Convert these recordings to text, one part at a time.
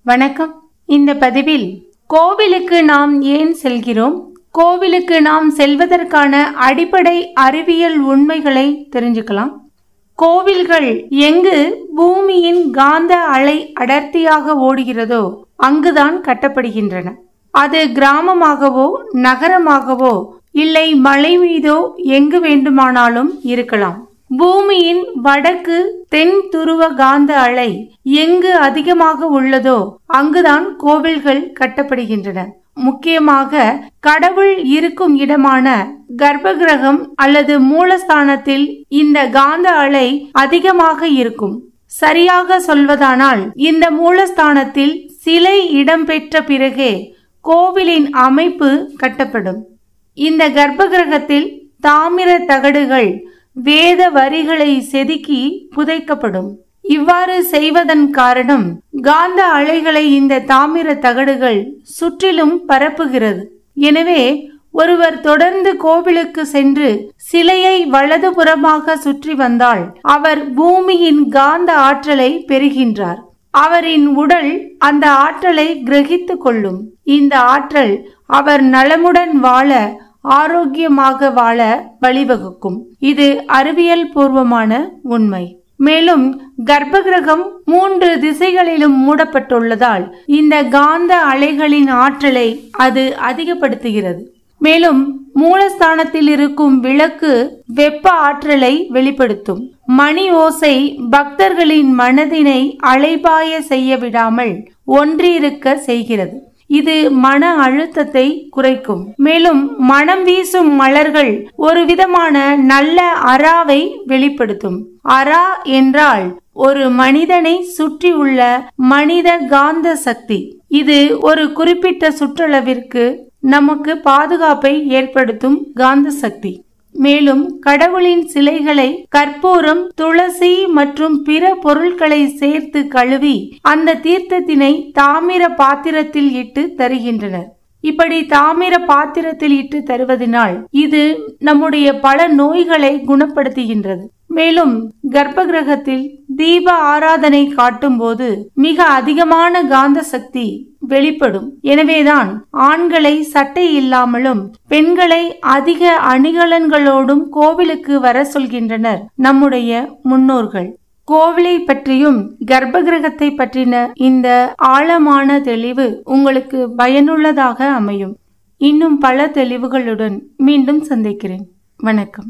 வணக்கம் இந்த பதிவில் கோவிலுக்கு நாம் ஏன் செல்கிறோம் கோவிலுக்கு நாம் செல்வதற்கான அடிப்படை அறிவியல் உண்மைகளை தெரிஞ்சுக்கலாம் கோவில்கள் எங்கு பூமியின் காந்த அலை அடர்த்தியாக ஓடுகிறதோ அங்குதான் கட்டப்படுகின்றன அது கிராமமாகவோ நகரமாகவோ இல்லை மலை மீதோ எங்கு வேண்டுமானாலும் இருக்கலாம் பூமியின் வடக்கு தென் துருவ காந்த அலை எங்கு அதிகமாக உள்ளதோ அங்குதான் கோவில்கள் கட்டப்படுகின்றன முக்கியமாக கடவுள் இருக்கும் இடமான கர்ப்பகிரகம் அல்லது மூலஸ்தானத்தில் இந்த காந்த அலை அதிகமாக இருக்கும் சரியாக சொல்வதானால் இந்த மூலஸ்தானத்தில் சிலை இடம்பெற்ற பிறகே கோவிலின் அமைப்பு கட்டப்படும் இந்த கர்ப்பகிரகத்தில் தாமிர தகடுகள் வேத வரிகளை செதுக்கி புதைக்கப்படும் இவ்வாறு செய்வதன் காரணம் காந்த அலைகளை இந்த தாமிர தகடுகள் சுற்றிலும் பரப்புகிறது எனவே ஒருவர் தொடர்ந்து கோவிலுக்கு சென்று சிலையை வலதுபுறமாக சுற்றி வந்தால் அவர் பூமியின் காந்த ஆற்றலை பெறுகின்றார் அவரின் உடல் அந்த ஆற்றலை கிரகித்து கொள்ளும் இந்த ஆற்றல் அவர் நலமுடன் வாழ ஆரோக்கியமாக வாழ வழிவகுக்கும் இது அறிவியல் பூர்வமான உண்மை மேலும் கர்ப்பகிரகம் மூன்று திசைகளிலும் மூடப்பட்டுள்ளதால் இந்த காந்த அலைகளின் ஆற்றலை அது அதிகப்படுத்துகிறது மேலும் மூலஸ்தானத்தில் இருக்கும் விளக்கு வெப்ப ஆற்றலை வெளிப்படுத்தும் மணி ஓசை பக்தர்களின் மனதினை அலைபாய செய்ய விடாமல் ஒன்றிருக்க செய்கிறது இது மன அழுத்தத்தை குறைக்கும் மேலும் மனம் வீசும் மலர்கள் ஒரு விதமான நல்ல அறாவை வெளிப்படுத்தும் அரா என்றால் ஒரு மனிதனை சுற்றி உள்ள மனித காந்த சக்தி இது ஒரு குறிப்பிட்ட சுற்றளவிற்கு நமக்கு பாதுகாப்பை ஏற்படுத்தும் காந்த சக்தி மேலும் கடவுளின் சிலைகளை கற்பூரம் துளசி மற்றும் பிற பொருட்களை சேர்த்து கழுவி அந்த தீர்த்தத்தினை தாமிர பாத்திரத்தில் இட்டு தருகின்றனர் இப்படி தாமிர பாத்திரத்தில் இட்டு தருவதனால் இது நம்முடைய பல நோய்களை குணப்படுத்துகின்றது மேலும் கர்ப்ப கிரகத்தில் தீப ஆராதனை காட்டும் போது மிக அதிகமான காந்த சக்தி வெளிப்படும் எனவேதான் ஆண்களை சட்டை இல்லாமலும் பெண்களை அதிக அணிகலன்களோடும் கோவிலுக்கு வர சொல்கின்றனர் நம்முடைய முன்னோர்கள் கோவிலை பற்றியும் கர்ப்பகிரகத்தை பற்றின இந்த ஆழமான தெளிவு உங்களுக்கு பயனுள்ளதாக அமையும் இன்னும் பல தெளிவுகளுடன் மீண்டும் சந்திக்கிறேன் வணக்கம்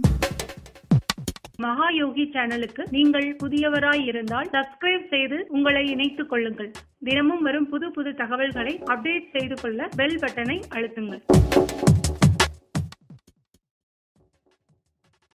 மகா யோகி சேனலுக்கு நீங்கள் புதியவராய் இருந்தால் சப்ஸ்கிரைப் செய்து உங்களை இணைத்துக் கொள்ளுங்கள் தினமும் வரும் புது புது தகவல்களை அப்டேட் செய்து கொள்ள பெல் பட்டனை அழுத்துங்கள்